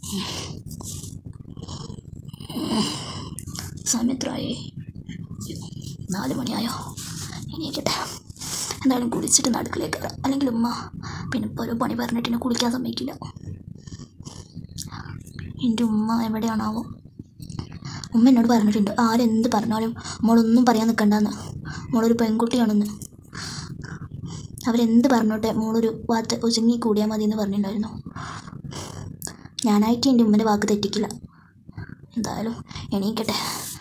സമയത്രായേ നാല് മണിയായോ എണീക്കട്ടെ എന്തായാലും കുളിച്ചിട്ട് നടുക്കിലേക്ക് കയറാം അല്ലെങ്കിൽ ഉമ്മ പിന്നെ ഇപ്പോൾ ഒരു പണി പറഞ്ഞിട്ട് എന്നെ കുളിക്കാൻ സമ്മതിക്കില്ല എൻ്റെ ഉമ്മ എവിടെയാണാവോ ഉമ്മ എന്നോട് പറഞ്ഞിട്ടുണ്ട് ആരെന്ത് പറഞ്ഞാലും മോളൊന്നും പറയാൻ നിൽക്കണ്ടെന്ന് മോളൊരു പെൺകുട്ടിയാണെന്ന് അവരെന്ത് പറഞ്ഞോട്ടെ മോളൊരു വാത്ത് ഒതുങ്ങി കൂടിയാൽ മതി എന്ന് പറഞ്ഞിട്ടുണ്ടായിരുന്നു ഞാനായിട്ട് എൻ്റെ ഉമ്മൻ്റെ വാക്ക് തെറ്റിക്കില്ല എന്തായാലും എണീക്കട്ടെ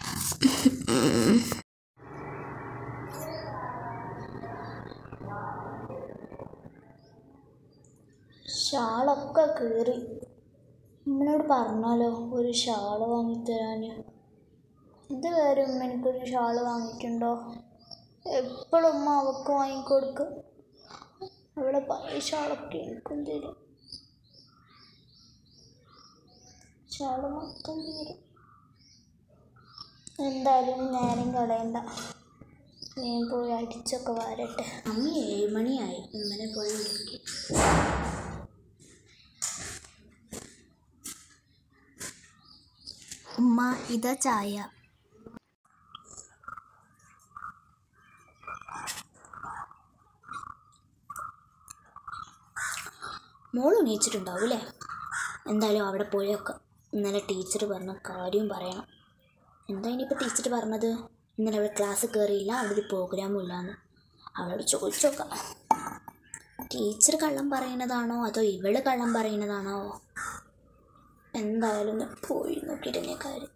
ഷാളൊക്കെ കീറി ഉമ്മനോട് പറഞ്ഞാലോ ഒരു ഷാള് വാങ്ങിത്തരാൻ ഇതുവരെ ഉമ്മ എനിക്കൊരു ഷാള് വാങ്ങിയിട്ടുണ്ടോ എപ്പോഴും ഉമ്മ അവൾക്ക് വാങ്ങിക്കൊടുക്കും അവളെ പഴയ ഷാളൊക്കെ എനിക്കും തരും ഷാള് മൊത്തം തീരും എന്തായാലും ഇനി നേരം കളയണ്ട ഞാൻ പോയി അടിച്ചൊക്കെ വരട്ടെ അമ്മ ഏഴ് മണിയായി ഉമ്മനെ പോയി വിളിക്കും ഉമ്മ ഇതാ ചായ മോൾ എണീച്ചിട്ടുണ്ടാവും അല്ലേ എന്തായാലും അവിടെ പോയൊക്കെ ഇന്നലെ ടീച്ചർ പറഞ്ഞ കാര്യം പറയണം എന്താ ഇനിയിപ്പോൾ ടീച്ചർ പറഞ്ഞത് ഇന്നലെ അവിടെ ക്ലാസ് കയറിയില്ല അവിടെ ഒരു പ്രോഗ്രാമും ഇല്ലാന്ന് അവളോട് ചോദിച്ചു നോക്കാം ടീച്ചർ കള്ളം പറയുന്നതാണോ അതോ ഇവള് കള്ളം പറയുന്നതാണോ എന്തായാലും ഒന്ന് പോയി നോക്കിയിട്ടെന്നെ കാര്യം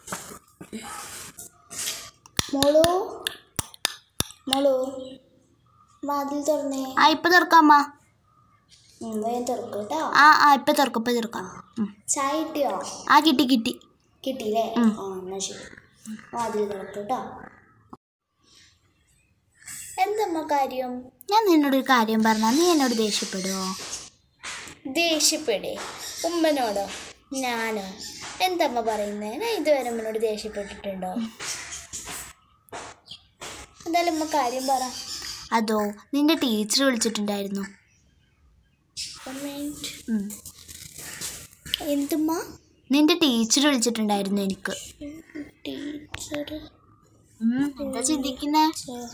മോളോ മോളോ വാതിൽ തുറന്നേ ആ ഇപ്പൊ തുറക്കാമ്മ ഉം, വേഗം തുറക്കും കേട്ടോ ആ ആ ഇപ്പൊ തുറക്കും ഇപ്പൊ തുറക്കാം ഉം. ചായ കിട്ടിയോ ആ കിട്ടി കിട്ടി കിട്ടിയില്ലേ ഉം. ആ എന്നാ ശരി വാതിൽ തുറക്കും കേട്ടോ എന്തമ്മ കാര്യം ഞാൻ നിന്നോടൊരു കാര്യം പറഞ്ഞാൽ നീ എന്നോട് ദേഷ്യപ്പെടുവോ ദേഷ്യപ്പെടേ ഉമ്മനോടോ ഞാനോ എന്തമ്മ പറയുന്നേ ഞാൻ ഇതുവരെ ഉമ്മനോട് ദേഷ്യപ്പെട്ടിട്ടുണ്ടോ എന്തായാലും ഉമ്മ കാര്യം പറ അതോ നിന്റെ ടീച്ചർ വിളിച്ചിട്ടുണ്ടായിരുന്നു One minute. ഉം. എന്തുമ്മ നിന്റെ ടീച്ചർ വിളിച്ചിട്ടുണ്ടായിരുന്നു എനിക്ക് ടീച്ചർ ഉം, എന്താ ചിന്തിക്കുന്നേ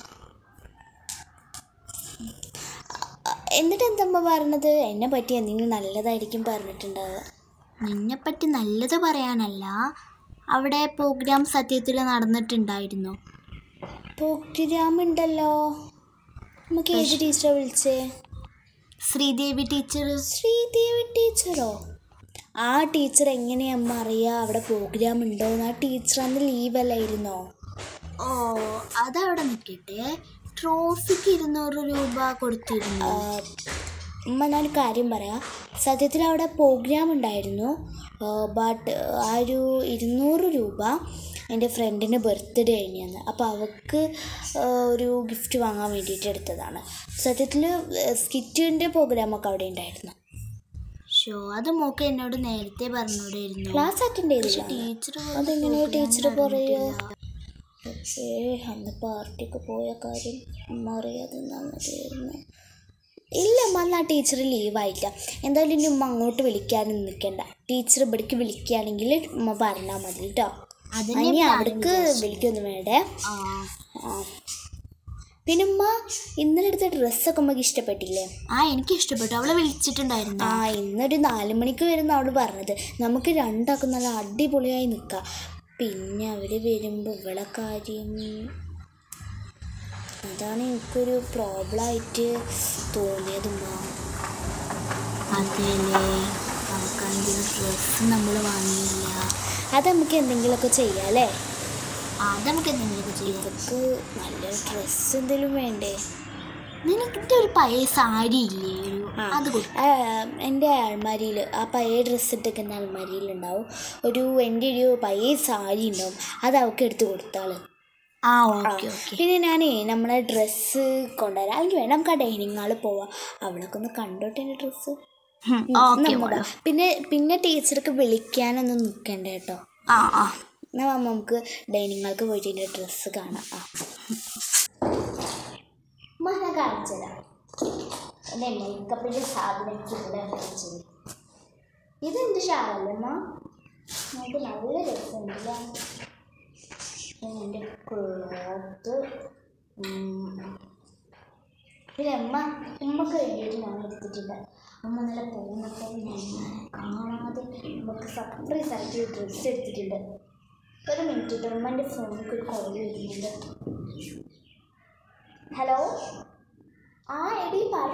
എന്നിട്ട് എന്തമ്മ പറഞ്ഞത് എന്നെ പറ്റി എന്തെങ്കിലും നല്ലതായിരിക്കും പറഞ്ഞിട്ടുണ്ടാവുക നിന്നെപ്പറ്റി നല്ലത് പറയാനല്ല അവിടെ പ്രോഗ്രാം സത്യത്തിൽ നടന്നിട്ടുണ്ടായിരുന്നു പ്രോഗ്രാം ഉണ്ടല്ലോ നമുക്ക് ഏത് ടീച്ചറെ വിളിച്ചേ ശ്രീദേവി ടീച്ചർ ശ്രീദേവി ടീച്ചറോ ആ ടീച്ചർ എങ്ങനെയാ അമ്മ അറിയാ അവിടെ പ്രോഗ്രാം ഉണ്ടോന്ന് ആ ടീച്ചർ അന്ന് ലീവ് അല്ലായിരുന്നോ ഓ അതവിടെ നിൽക്കട്ടെ ട്രോഫിക്ക് ഇരുന്നൂറ് രൂപ കൊടുത്തിരുന്നു ആ, അമ്മ ഞാൻ ഒരു കാര്യം പറയാം സത്യത്തിൽ അവിടെ പ്രോഗ്രാം ഉണ്ടായിരുന്നു ബട്ട് ആ ഒരു ഇരുന്നൂറ് രൂപ എൻ്റെ ഫ്രണ്ടിൻ്റെ ബർത്ത്ഡേ കഴിഞ്ഞന്ന് അപ്പോൾ അവൾക്ക് ആ, ഒരു ഗിഫ്റ്റ് വാങ്ങാൻ വേണ്ടിയിട്ട് എടുത്തതാണ് സത്യത്തിൽ സ്കിറ്റിൻ്റെ പ്രോഗ്രാമൊക്കെ അവിടെ ഉണ്ടായിരുന്നു ഷോ അത് മോക്ക് എന്നോട് നേരത്തെ പറഞ്ഞോടായിരുന്നു ക്ലാസ് അറ്റൻഡ് ചെയ്തില്ല ടീച്ചർ അതെങ്ങനെ ടീച്ചർ പറയോ ഏ അന്ന് പാർട്ടിക്ക് പോയ കാര്യം അമ്മ അറിയാതെ നന്നതായിരുന്നു ഇല്ല അമ്മ അന്ന് ആ ടീച്ചർ ലീവായില്ല എന്തായാലും ഇനി ഉമ്മ അങ്ങോട്ട് വിളിക്കാനും നിൽക്കണ്ട ടീച്ചർ ഇവിടേക്ക് വിളിക്കുകയാണെങ്കിൽ ഉമ്മ പറഞ്ഞാൽ മതി കേട്ടോ അതിനെ ഇനി plan അവിടേക്ക് വിളിക്കൊന്നും വേണ്ടേ ആ ആ പിന്നെ ഉമ്മ ഇന്നലെ എടുത്ത ഡ്രസ്സൊക്കെ ഉമ്മക്ക് ഇഷ്ടപ്പെട്ടില്ലേ ആ എനിക്ക് ഇഷ്ടപ്പെട്ടു അവളെ വിളിച്ചിട്ടുണ്ടായിരുന്നു ആ ഇന്നൊരു നാല് മണിക്ക് വരുന്ന അവള് പറഞ്ഞത് നമുക്ക് രണ്ടാക്കും നല്ല അടിപൊളിയായി നിൽക്കാം പിന്നെ അവർ വരുമ്പോൾ ഇവളെ കാര്യം അതാണ് എനിക്കൊരു പ്രോബ്ലമായിട്ട് തോന്നിയതുമ്മ അതെല്ലേ നമുക്കാണെങ്കിൽ ഡ്രസ്സ് നമ്മൾ വാങ്ങിയില്ല അത് നമുക്ക് എന്തെങ്കിലുമൊക്കെ ചെയ്യാം അല്ലേ ആ അത് നമുക്ക് എന്തെങ്കിലുമൊക്കെ ചെയ്യാം ഇവർക്ക് നല്ലൊരു ഡ്രസ്സ് എന്തെങ്കിലും വേണ്ടേ നിനക്കിട്ട് ഒരു പഴയ സാരി ഇല്ലേ ഒരു അത് കൊടു ആ, എൻ്റെ അൾമാരിയിൽ ആ പഴയ ഡ്രസ്സ് ഇട്ടൊക്കെ അൾമാരിയിലുണ്ടാവും ഒരു എൻ്റെ ഒരു പഴയ സാരി ഉണ്ടാവും അത് അവൾക്ക് എടുത്ത് കൊടുത്താൾ ആ ഓക്കെ ഓക്കെ പിന്നെ ഞാനേ നമ്മളെ ഡ്രസ്സ് കൊണ്ടുവരാം അല്ലെങ്കിൽ വേണം നമുക്ക് ആ ഡൈനിങ് ഹാളിൽ പോവാം അവളൊക്കെ ഒന്ന് കണ്ടോട്ടെ എൻ്റെ ഡ്രസ്സ് ഓക്കെ പിന്നെ പിന്നെ ടീച്ചർക്ക് വിളിക്കാനൊന്നും നിൽക്കണ്ട കേട്ടോ ആ ആ എന്നാ വാ നമുക്ക് ഡൈനിങ് ഹാൾക്ക് പോയിട്ട് എൻ്റെ ഡ്രസ്സ് കാണാം ആ ഉമ്മ, ഞാൻ കാണിച്ചു തരാം എൻ്റെ മേക്കപ്പിൻ്റെ സാധനം എനിക്ക് ഇവിടെ കാണിച്ചത് ഇതെന്ത് പോലത്തെ ഷാളല്ലേ അമ്മ നമുക്ക് നല്ല രസമുണ്ടല്ലേ എൻ്റെ ക്ലോത്ത് പിന്നെ അമ്മ ഉമ്മക്ക് വേണ്ടിയിട്ട് ഞാൻ എടുത്തിട്ടില്ല അമ്മ നല്ല പോകുന്നപ്പോൾ ഞാൻ കാണാതെ നമുക്ക് സർപ്രൈസ് ആയിട്ട് ഒരു ഡ്രസ്സ് എടുത്തിട്ടുണ്ട് ഒരു മിനിറ്റ് കേട്ടോ ഉമ്മൻ്റെ ഫോണിൽ ഒരു കോൾ വരുന്നുണ്ട് ഹലോ ആ എടി പറ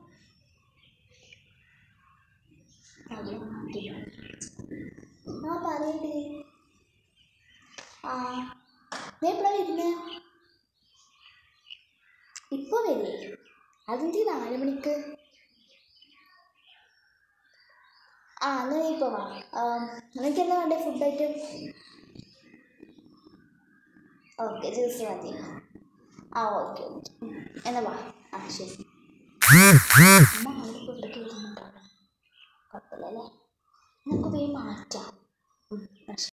ആ പറയടി ആ നീ എപ്പോഴാണ് വരുന്നത് ഇപ്പോൾ വരേ അതിൻ്റെ നാല് മണിക്ക് ആ എന്നാൽ നീ ഇപ്പോൾ വാ നിനക്ക് എന്താ വേണ്ടേ ഫുഡായിട്ട് ഓക്കെ ജ്യൂസ് മതി ആ ഓക്കെ ഓക്കെ എന്നാ വാ ആ ശരി അമ്മ അവിടെ ഫുഡൊക്കെ വരുന്നുണ്ടോ കുഴപ്പമില്ലല്ലേ നമുക്ക് വേഗം മാറ്റാം